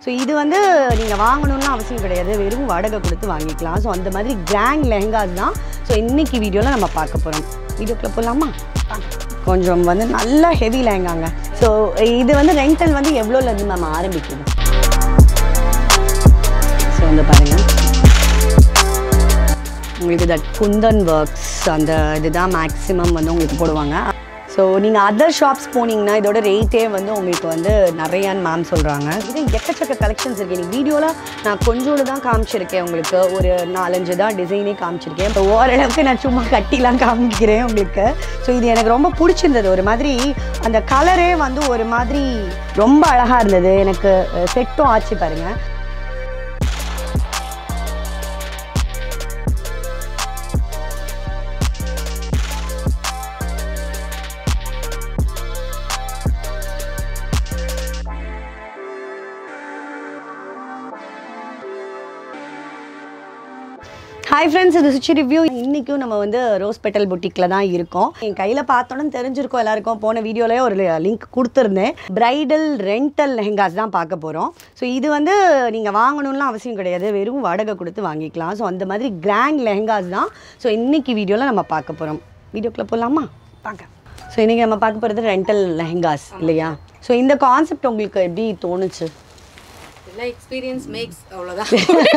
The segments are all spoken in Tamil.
ஸோ இது வந்து நீங்கள் வாங்கணும்னு அவசியம் கிடையாது வெறும் வாடகை கொடுத்து வாங்கிக்கலாம் ஸோ அந்த மாதிரி கிராண்ட் லெஹங்காஸ் தான் ஸோ இன்னைக்கு வீடியோவில் நம்ம பார்க்க போகிறோம் வீடியோக்குள்ளே போகலாமா கொஞ்சம் வந்து நல்ல ஹெவி லெஹங்காங்க ஸோ இது வந்து ரெண்டல் வந்து எவ்வளோலேருந்து நம்ம ஆரம்பிக்குது ஸோ வந்து பாருங்கள் உங்களுக்கு தட் குந்தன் ஒர்க்ஸ் அந்த இதுதான் மேக்ஸிமம் வந்து உங்களுக்கு போடுவாங்க ஸோ நீங்கள் அதர் ஷாப்ஸ் போனீங்கன்னா இதோட ரேட்டே வந்து உங்களுக்கு வந்து நிறையான்னு மேம் சொல்கிறாங்க இது எக்கச்சக்க கலெக்ஷன்ஸ் இருக்குது இன்னைக்கு வீடியோவில் நான் கொஞ்சோடு தான் காமிச்சிருக்கேன் உங்களுக்கு ஒரு நாலஞ்சு தான் டிசைனே காமிச்சிருக்கேன் இப்போ ஓரளவுக்கு நான் சும்மா கட்டிலாம் காமிக்கிறேன் உங்களுக்கு ஸோ இது எனக்கு ரொம்ப பிடிச்சிருந்தது ஒரு மாதிரி அந்த கலரே வந்து ஒரு மாதிரி ரொம்ப அழகாக இருந்தது எனக்கு செட்டும் ஆச்சு பாருங்கள் ஹாய் ஃப்ரெண்ட்ஸ் இது சுச்சி ரிவ்யூ இன்றைக்கும் நம்ம வந்து ரோஸ் பெட்டல் புட்டிக்கில் தான் இருக்கோம் என் கையில் பார்த்தோன்னு தெரிஞ்சிருக்கோம் எல்லாருக்கும் போன வீடியோலேயே ஒரு லிங்க் கொடுத்துருந்தேன் பிரைடல் ரெண்டல் லெஹங்காஸ் தான் பார்க்க போகிறோம் ஸோ இது வந்து நீங்கள் வாங்கணும்லாம் அவசியம் கிடையாது வெறும் வாடகை கொடுத்து வாங்கிக்கலாம் ஸோ அந்த மாதிரி கிராண்ட் லெஹங்காஸ் தான் ஸோ இன்னைக்கு வீடியோவில் நம்ம பார்க்க போகிறோம் வீடியோக்குள்ளே போகலாமா பார்க்க ஸோ இன்றைக்கி நம்ம பார்க்க போகிறது ரெண்டல் லெஹங்காஸ் இல்லையா ஸோ இந்த கான்செப்ட் உங்களுக்கு எப்படி தோணுச்சு எல்லாம் எக்ஸ்பீரியன்ஸ் மேக்ஸ் அவ்வளோதான்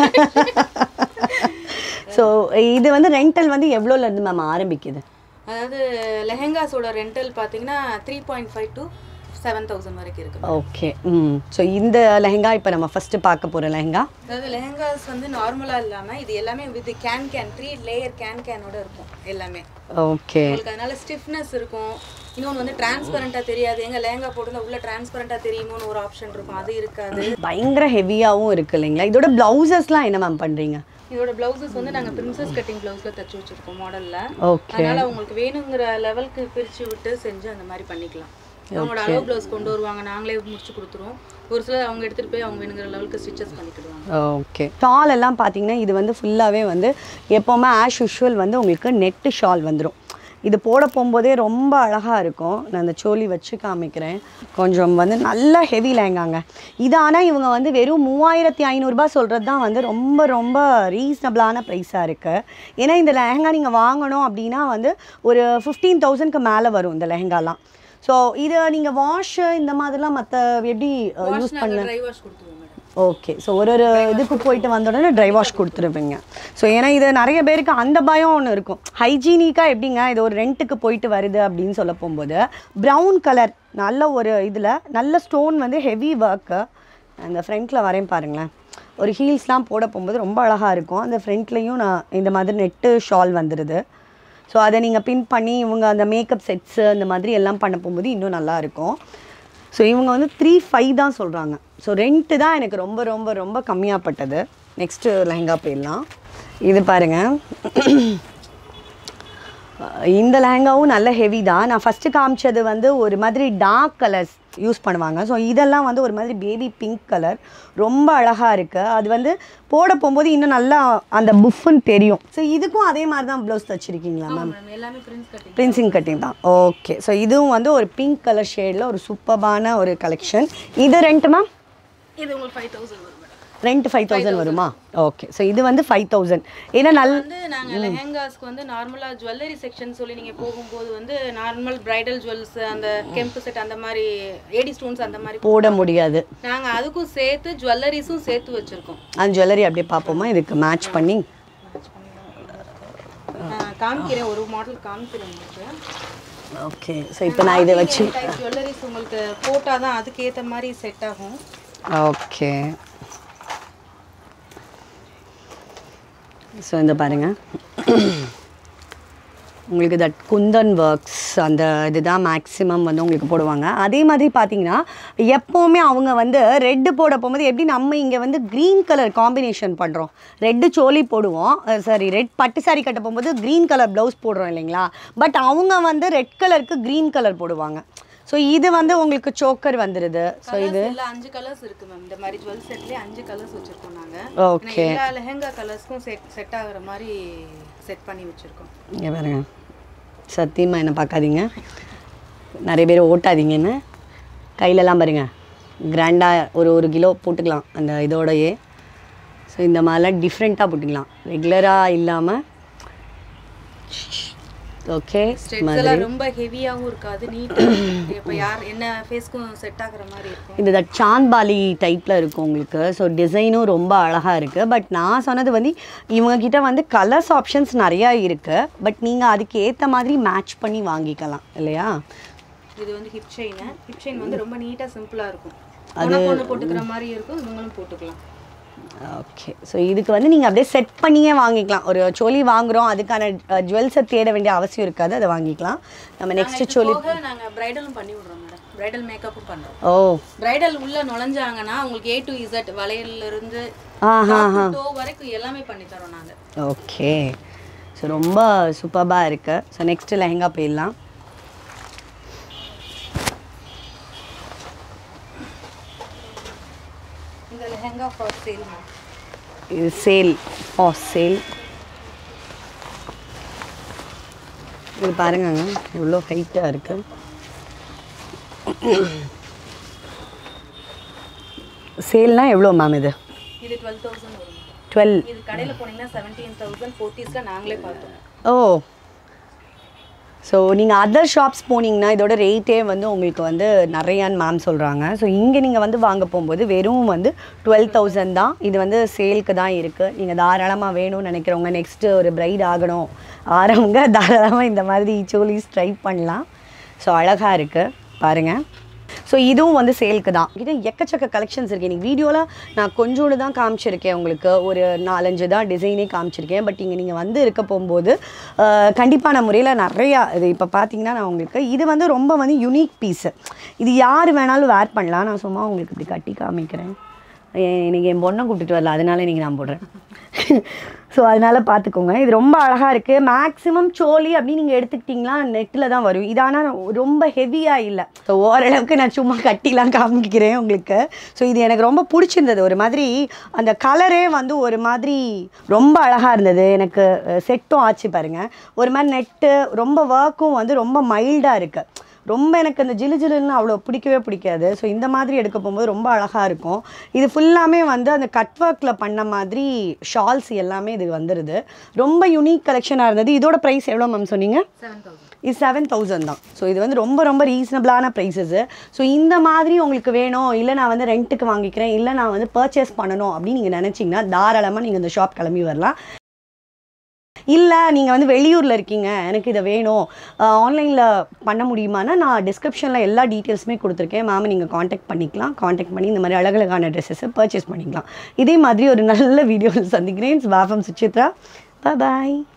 ஸோ இது வந்து ரெண்டல் வந்து எவ்வளோலேருந்து மேம் ஆரம்பிக்குது அதாவது லெஹெங்காஸோட ரெண்டல் பார்த்தீங்கன்னா three point five to seven thousand வரைக்கும் இருக்கு ஓகே ம் ஸோ இந்த லெஹங்கா இப்போ நம்ம ஃபஸ்ட்டு பார்க்க போகிற லெஹங்கா அதாவது லெஹெங்காஸ் வந்து நார்மலாக இல்லாமல் இது எல்லாமே with can can three layer can கேனோட இருக்கும் எல்லாமே ஓகே உங்களுக்கு அதனால ஸ்டிஃப்னஸ் இருக்கும் இன்னொன்று வந்து டிரான்ஸ்பரண்ட்டாக தெரியாது எங்க லெஹங்கா போட்டு உள்ள டிரான்ஸ்பரண்ட்டாக தெரியுமோன்னு ஒரு ஆப்ஷன் இருக்கும் அது இருக்காது பயங்கர ஹெவியாகவும் இருக்கு இல்லைங்களா இதோட ப்ளவுசஸ்லாம் என்ன மேம் பண்ணுறீங்க இதோட பிளவுசஸ் வந்து நாங்கள் பிரின்சஸ் கட்டிங் பிளவுஸில் தச்சு வச்சிருக்கோம் மாடலில் ஓகே அதனால உங்களுக்கு வேணுங்கிற லெவலுக்கு பிரிச்சு விட்டு செஞ்சு அந்த மாதிரி பண்ணிக்கலாம் அவங்களோட அளவு ப்ளவுஸ் கொண்டு வருவாங்க நாங்களே முடிச்சு கொடுத்துருவோம் ஒரு சிலர் அவங்க எடுத்துட்டு போய் அவங்க வேணுங்கிற லெவலுக்கு ஸ்டிச்சஸ் பண்ணிக்கிடுவாங்க ஓகே ஷால் எல்லாம் பார்த்தீங்கன்னா இது வந்து ஃபுல்லாகவே வந்து எப்போவுமே ஆஸ் யூஷுவல் வந்து உங்களுக்கு நெட்டு ஷால் வந்துடும் இது போட போகும்போதே ரொம்ப அழகாக இருக்கும் நான் அந்த சோலி வச்சு காமிக்கிறேன் கொஞ்சம் வந்து நல்ல ஹெவி லேங்காங்க இது ஆனால் இவங்க வந்து வெறும் மூவாயிரத்தி ஐநூறுரூபா சொல்கிறது தான் வந்து ரொம்ப ரொம்ப ரீசனபிளான ப்ரைஸாக இருக்குது ஏன்னா இந்த லெஹங்கா நீங்கள் வாங்கணும் அப்படின்னா வந்து ஒரு ஃபிஃப்டீன் தௌசண்ட்க்கு மேலே வரும் இந்த லெஹங்காலாம் ஸோ இதை நீங்கள் வாஷ் இந்த மாதிரிலாம் மற்ற எப்படி யூஸ் பண்ண ட்ரை வாஷ் கொடுத்துருவோம் மேடம் ஓகே ஸோ ஒரு ஒரு இதுக்கு போயிட்டு வந்த உடனே ட்ரை வாஷ் கொடுத்துருவீங்க ஸோ ஏன்னா இது நிறைய பேருக்கு அந்த பயம் ஒன்று இருக்கும் ஹைஜீனிக்காக எப்படிங்க இது ஒரு ரெண்ட்டுக்கு போயிட்டு வருது அப்படின்னு சொல்ல போகும்போது ப்ரௌன் கலர் நல்ல ஒரு இதில் நல்ல ஸ்டோன் வந்து ஹெவி ஒர்க்கு அந்த ஃப்ரண்ட்டில் வரையும் பாருங்களேன் ஒரு ஹீல்ஸ்லாம் போட போகும்போது ரொம்ப அழகாக இருக்கும் அந்த ஃப்ரண்ட்லேயும் நான் இந்த மாதிரி நெட்டு ஷால் வந்துடுது ஸோ அதை நீங்கள் பின் பண்ணி இவங்க அந்த மேக்கப் செட்ஸு அந்த மாதிரி எல்லாம் பண்ண போகும்போது இன்னும் நல்லா இருக்கும் ஸோ இவங்க வந்து த்ரீ ஃபைவ் தான் சொல்கிறாங்க ஸோ ரெண்ட்டு தான் எனக்கு ரொம்ப ரொம்ப ரொம்ப கம்மியாகப்பட்டது நெக்ஸ்ட்டு லெஹங்கா போயிடலாம் இது பாருங்கள் இந்த லெஹங்காவும் நல்ல ஹெவி தான் நான் ஃபஸ்ட்டு காமிச்சது வந்து ஒரு மாதிரி டார்க் கலர்ஸ் யூஸ் பண்ணுவாங்க ஸோ இதெல்லாம் வந்து ஒரு மாதிரி பேபி பிங்க் கலர் ரொம்ப அழகாக இருக்குது அது வந்து போட போகும்போது இன்னும் நல்லா அந்த புஃப்னு தெரியும் ஸோ இதுக்கும் அதே மாதிரி தான் ப்ளவுஸ் தச்சிருக்கீங்களா மேம் மேம் எல்லாமே பிரின்ஸ் கட்டிங் பிரின்சிங் கட்டிங் தான் ஓகே ஸோ இதுவும் வந்து ஒரு பிங்க் கலர் ஷேடில் ஒரு சூப்பர்பான ஒரு கலெக்ஷன் இது ரெண்ட் மேம் இது உங்களுக்கு ஃபைவ் தௌசண்ட் வரும் மேடம் ரெண்ட் ஃபைவ் தௌசண்ட் வருமா ஓகே ஸோ இது வந்து ஃபைவ் தௌசண்ட் ஏன்னா நல் வந்து நாங்க லெஹெங்காஸ்க்கு வந்து நார்மலா ஜுவல்லரி செக்ஷன் சொல்லி நீங்க போகும்போது வந்து நார்மல் பிரைடல் ஜுவல்ஸ் அந்த கெம்பு செட் அந்த மாதிரி ஏடி ஸ்டோன்ஸ் அந்த மாதிரி போட முடியாது நாங்க அதுக்கும் சேர்த்து ஜுவல்லரிஸும் சேர்த்து வச்சிருக்கோம் அந்த ஜுவல்லரி அப்படியே பார்ப்போமா இதுக்கு மேட்ச் பண்ணி நான் காமிக்கிறேன் ஒரு மாடல் காமிக்கிறேன் உங்களுக்கு ஓகே ஸோ இப்போ நான் இதை வச்சு ஜுவல்லரிஸ் உங்களுக்கு போட்டால் தான் அதுக்கு ஏற்ற மாதிரி செட் ஆகும் ஓகே ஸோ இந்த பாருங்கள் உங்களுக்கு தட் குந்தன் ஒர்க்ஸ் அந்த இதுதான் மேக்ஸிமம் வந்து உங்களுக்கு போடுவாங்க அதே மாதிரி பார்த்தீங்கன்னா எப்போவுமே அவங்க வந்து ரெட்டு போட போகும்போது எப்படி நம்ம இங்கே வந்து க்ரீன் கலர் காம்பினேஷன் பண்ணுறோம் ரெட்டு சோலி போடுவோம் சாரி ரெட் பட்டு சாரி கட்ட போகும்போது க்ரீன் கலர் ப்ளவுஸ் போடுறோம் இல்லைங்களா பட் அவங்க வந்து ரெட் கலருக்கு க்ரீன் கலர் போடுவாங்க ஸோ இது வந்து உங்களுக்கு சோக்கர் வந்துடுது ஸோ இது இல்ல அஞ்சு கலர்ஸ் இருக்கு மேம் இந்த மாதிரி ஜுவல் செட்லயே அஞ்சு கலர்ஸ் வச்சிருக்கோம் நாங்க ஓகே ஏன்னா எல்லா லெஹங்கா கலர்ஸ்க்கும் செட் செட் ஆகுற மாதிரி செட் பண்ணி வச்சிருக்கோம் இங்கே பாருங்க சத்தியமாக என்ன பார்க்காதீங்க நிறைய பேர் ஓட்டாதீங்கன்னு கையிலலாம் பாருங்க கிராண்டாக ஒரு ஒரு கிலோ போட்டுக்கலாம் அந்த இதோடயே ஸோ இந்த மாதிரிலாம் டிஃப்ரெண்ட்டாக போட்டுக்கலாம் ரெகுலராக இல்லாமல் ஓகே ஸ்ட்ரெட்ஸ் எல்லாம் ரொம்ப ஹெவியாகவும் இருக்காது நீட்டாக இப்போ யார் என்ன ஃபேஸ்க்கும் செட் ஆகுற மாதிரி இருக்கும் இந்த சாந்த்பாலி டைப்பில் இருக்கும் உங்களுக்கு ஸோ டிசைனும் ரொம்ப அழகாக இருக்குது பட் நான் சொன்னது வந்து இவங்க கிட்ட வந்து கலர்ஸ் ஆப்ஷன்ஸ் நிறையா இருக்குது பட் நீங்கள் அதுக்கு ஏற்ற மாதிரி மேட்ச் பண்ணி வாங்கிக்கலாம் இல்லையா இது வந்து ஹிப் செயின் ஹிப் செயின் வந்து ரொம்ப நீட்டாக சிம்பிளாக இருக்கும் உனக்கு ஒன்று போட்டுக்கிற மாதிரி இருக்கும் இவங்களும் போட்டுக்கலாம் ஓகே ஸோ இதுக்கு வந்து நீங்கள் அப்படியே செட் பண்ணியே வாங்கிக்கலாம் ஒரு சோலி வாங்குறோம் அதுக்கான ஜுவல்ஸை தேட வேண்டிய அவசியம் இருக்காது அதை வாங்கிக்கலாம் நம்ம நெக்ஸ்ட் சோலி போக நாங்கள் ப்ரைடலும் பண்ணி விடுறோம் மேடம் ப்ரைடல் மேக்கப்பும் பண்ணுறோம் ஓ பிரைடல் உள்ள நுழைஞ்சாங்கன்னா உங்களுக்கு ஏ டு இசட் வளையல்ல இருந்து ஆஹா டோ வரைக்கும் எல்லாமே பண்ணி தரோம் நாங்க ஓகே ஸோ ரொம்ப சூப்பராக இருக்குது ஸோ நெக்ஸ்ட்டு லெஹங்கா போயிடலாம் இந்த லெஹங்கா ஃபார் சேல் இது சேல் ஓ சேல் இது பாருங்கங்க இவ்வளோ ஹைட்டாக இருக்குது சேல்னால் எவ்வளோ மேம் இது இது டுவெல் தௌசண்ட் வரும் டுவெல் இது கடையில போனீங்கன்னா செவன்டீன் தௌசண்ட் ஃபோர்ட்டிஸ்ல நாங்களே பார்த்தோம் ஓ ஸோ நீங்கள் அதர் ஷாப்ஸ் போனீங்கன்னா இதோட ரேட்டே வந்து உங்களுக்கு வந்து நிறையான்னு மேம் சொல்கிறாங்க ஸோ இங்கே நீங்கள் வந்து வாங்க போகும்போது வெறும் வந்து டுவெல் தௌசண்ட் தான் இது வந்து சேலுக்கு தான் இருக்குது நீங்கள் தாராளமாக வேணும்னு நினைக்கிறவங்க நெக்ஸ்ட்டு ஒரு பிரைட் ஆகணும் ஆறவங்க தாராளமாக இந்த மாதிரி சோலிஸ் ட்ரை பண்ணலாம் ஸோ அழகாக இருக்குது பாருங்கள் ஸோ இதுவும் வந்து சேலுக்கு தான் கிட்ட எக்கச்சக்க கலெக்ஷன்ஸ் இருக்குது இன்னைக்கு வீடியோவில் நான் கொஞ்சோண்டு தான் காமிச்சிருக்கேன் உங்களுக்கு ஒரு நாலஞ்சு தான் டிசைனே காமிச்சிருக்கேன் பட் இங்கே நீங்கள் வந்து இருக்க போகும்போது அஹ், கண்டிப்பான முறையில் நிறையா இது இப்போ பார்த்தீங்கன்னா நான் உங்களுக்கு இது வந்து ரொம்ப வந்து யுனிக் பீஸு இது யார் வேணாலும் வேர் பண்ணலாம் நான் சும்மா உங்களுக்கு இப்படி கட்டி காமிக்கிறேன் எ- இன்னைக்கு என் பொண்ணை கூப்பிட்டுட்டு வரல அதனால இன்னைக்கு நான் போடுறேன் ஸோ அதனால பார்த்துக்கோங்க இது ரொம்ப அழகாக இருக்குது மேக்ஸிமம் சோலி அப்படின்னு நீங்கள் எடுத்துக்கிட்டிங்களா நெட்டில் தான் வரும் இது ஆனால் ரொம்ப ஹெவியாக இல்லை ஸோ ஓரளவுக்கு நான் சும்மா கட்டிலாம் காமிக்கிறேன் உங்களுக்கு ஸோ இது எனக்கு ரொம்ப பிடிச்சிருந்தது ஒரு மாதிரி அந்த கலரே வந்து ஒரு மாதிரி ரொம்ப அழகாக இருந்தது எனக்கு செட்டும் ஆச்சு பாருங்கள் ஒரு மாதிரி நெட்டு ரொம்ப ஒர்க்கும் வந்து ரொம்ப மைல்டாக இருக்குது ரொம்ப எனக்கு அந்த ஜிலு ஜிலுன்னு அவ்வளோ பிடிக்கவே பிடிக்காது ஸோ இந்த மாதிரி எடுக்க போகும்போது ரொம்ப அழகாக இருக்கும் இது ஃபுல்லாமே வந்து அந்த கட் ஒர்க்கில் பண்ண மாதிரி ஷால்ஸ் எல்லாமே இது வந்துடுது ரொம்ப யூனிக் கலெக்ஷனாக இருந்தது இதோட ப்ரைஸ் எவ்வளோ மேம் சொன்னீங்க செவன் தௌசண்ட் இது செவன் தௌசண்ட் தான் ஸோ இது வந்து ரொம்ப ரொம்ப ரீசனபிளான ப்ரைஸஸ்ஸு ஸோ இந்த மாதிரி உங்களுக்கு வேணும் இல்லை நான் வந்து ரெண்ட்டுக்கு வாங்கிக்கிறேன் இல்லை நான் வந்து பர்ச்சேஸ் பண்ணணும் அப்படின்னு நீங்கள் நினச்சிங்கன்னா தாராளமாக நீங்கள் இந்த ஷாப் கிளம்பி வரலாம் இல்லை நீங்கள் வந்து வெளியூரில் இருக்கீங்க எனக்கு இதை வேணும் ஆன்லைனில் பண்ண முடியுமானா நான் டிஸ்கிரிப்ஷனில் எல்லா டீட்டெயில்ஸுமே கொடுத்துருக்கேன் மேம் நீங்கள் காண்டாக்ட் பண்ணிக்கலாம் காண்டாக்ட் பண்ணி இந்த மாதிரி அழகழகான ட்ரெஸ்ஸஸை பர்ச்சேஸ் பண்ணிக்கலாம் இதே மாதிரி ஒரு நல்ல வீடியோவில் சந்திக்கிறேன் வாஃபம் சுச்சித்ரா பாய்